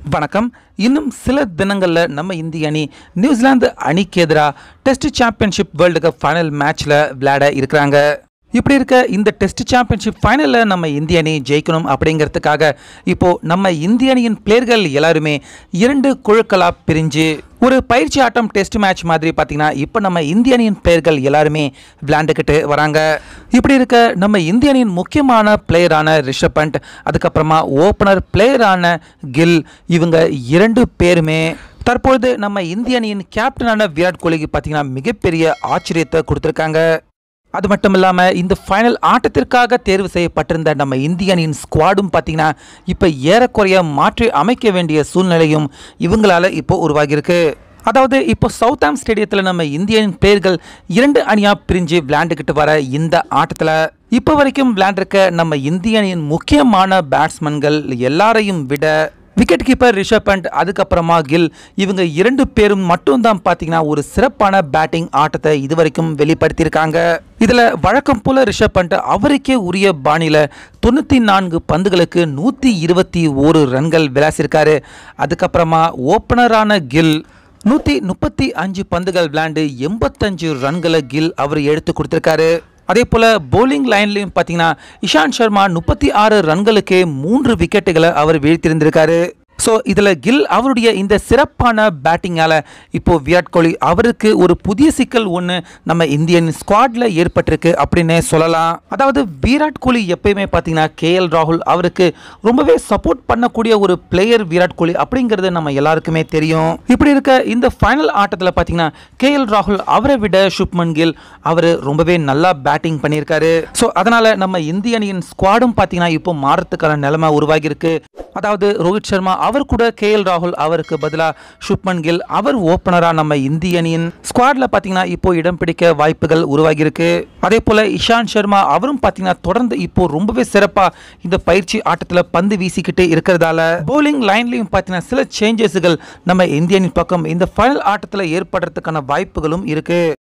வணக்கம் இன்னும் சில தினங்களில் நம்ம இந்திய அணி நியூசிலாந்து அணிக்கு எதிராக test championship world cup final மேட்ச்சில் விளையாட இருக்கிறாங்க இப்படி இருக்க இந்த டெஸ்ட் சாம்பியன்ஷிப் ஃபைனலில் நம்ம இந்திய அணி ஜெயிக்கணும் அப்படிங்கிறதுக்காக இப்போது நம்ம இந்திய அணியின் பிளேயர்கள் எல்லாருமே இரண்டு குழுக்களாக பிரிஞ்சு ஒரு பயிற்சி ஆட்டம் டெஸ்ட் மேட்ச் மாதிரி பார்த்தீங்கன்னா இப்போ நம்ம இந்திய அணியின் பிளேயர்கள் எல்லாருமே விளையாண்டுக்கிட்டு வராங்க இப்படி இருக்க நம்ம இந்திய அணியின் முக்கியமான பிளேயரான ரிஷப் பண்ட் அதுக்கப்புறமா ஓப்பனர் பிளேயரான கில் இவங்க இரண்டு பேருமே தற்பொழுது நம்ம இந்திய அணியின் கேப்டனான விராட் கோலிக்கு பார்த்தீங்கன்னா மிகப்பெரிய ஆச்சரியத்தை கொடுத்துருக்காங்க அது மட்டும் இல்லாமல் இந்த ஃபைனல் ஆட்டத்திற்காக தேர்வு செய்யப்பட்டிருந்த நம்ம இந்திய அணியின் ஸ்குவாடும் பார்த்தீங்கன்னா இப்போ ஏறக்குறைய மாற்றி அமைக்க வேண்டிய சூழ்நிலையும் இவங்களால இப்போ உருவாகியிருக்கு அதாவது இப்போ சவுத்தாம் ஸ்டேடியத்தில் நம்ம இந்தியன் பிளேயர்கள் இரண்டு அணியாக பிரிஞ்சு விளையாண்டுக்கிட்டு வர இந்த ஆட்டத்தில் இப்போ வரைக்கும் விளையாண்டிருக்க நம்ம இந்திய அணியின் முக்கியமான பேட்ஸ்மேன்கள் எல்லாரையும் விட விக்கெட் கீப்பர் ரிஷப் பண்ட் அதுக்கப்புறமா கில் இவங்க இரண்டு பேரும் மட்டும்தான் பார்த்தீங்கன்னா ஒரு சிறப்பான பேட்டிங் ஆட்டத்தை இதுவரைக்கும் வெளிப்படுத்தியிருக்காங்க இதில் வழக்கம் போல ரிஷப் பண்ட் அவருக்கே உரிய பாணியில் தொண்ணூற்றி நான்கு பந்துகளுக்கு நூற்றி இருபத்தி ஒரு ரன்கள் விளாசிருக்காரு அதுக்கப்புறமா ஓப்பனரான கில் நூற்றி முப்பத்தி அஞ்சு பந்துகள் விளையாண்டு எண்பத்தஞ்சு ரன்களை கில் அவர் எடுத்து கொடுத்துருக்காரு அதே போல் bowling லைன்லையும் பார்த்தீங்கன்னா இஷாந்த் சர்மா முப்பத்தி ஆறு ரன்களுக்கே மூன்று விக்கெட்டுகளை அவர் வீழ்த்திருந்திருக்காரு ஸோ இதில் கில் அவருடைய இந்த சிறப்பான பேட்டிங்கால் இப்போ விராட் கோலி அவருக்கு ஒரு புதிய சிக்கல் ஒன்று நம்ம இந்தியன் ஸ்குவாடில் ஏற்பட்டிருக்கு அப்படின்னே சொல்லலாம் அதாவது விராட் கோலி எப்பயுமே பார்த்தீங்கன்னா கேஎல் ராகுல் அவருக்கு ரொம்பவே சப்போர்ட் பண்ணக்கூடிய ஒரு பிளேயர் விராட் கோலி அப்படிங்கிறது நம்ம எல்லாருக்குமே தெரியும் இப்படி இருக்க இந்த ஃபைனல் ஆட்டத்தில் பார்த்தீங்கன்னா கேஎல் ராகுல் அவரை விட சுப்மன் கில் அவர் ரொம்பவே நல்லா பேட்டிங் பண்ணியிருக்காரு ஸோ அதனால் நம்ம இந்திய அணியின் ஸ்குவாடும் பார்த்தீங்கன்னா இப்போ மாறத்துக்கான நிலைமை உருவாகியிருக்கு அதாவது ரோஹித் சர்மா அவர் கூட கேஎல் ராகுல் அவருக்கு பதிலாக சுப்மன் கில் அவர் ஓப்பனராக நம்ம இந்திய அணியின் ஸ்குவாடில் பார்த்தீங்கன்னா இப்போ இடம் பிடிக்க வாய்ப்புகள் உருவாகியிருக்கு அதே போல் இஷாந்த் சர்மா அவரும் பார்த்தீங்கன்னா தொடர்ந்து இப்போ ரொம்பவே சிறப்பாக இந்த பயிற்சி ஆட்டத்தில் பந்து வீசிக்கிட்டு இருக்கிறதால bowling லைன்லையும் பார்த்தீங்கன்னா சில சேஞ்சஸுகள் நம்ம இந்திய அணி பக்கம் இந்த ஃபைனல் ஆட்டத்தில் ஏற்படுறதுக்கான வாய்ப்புகளும் இருக்கு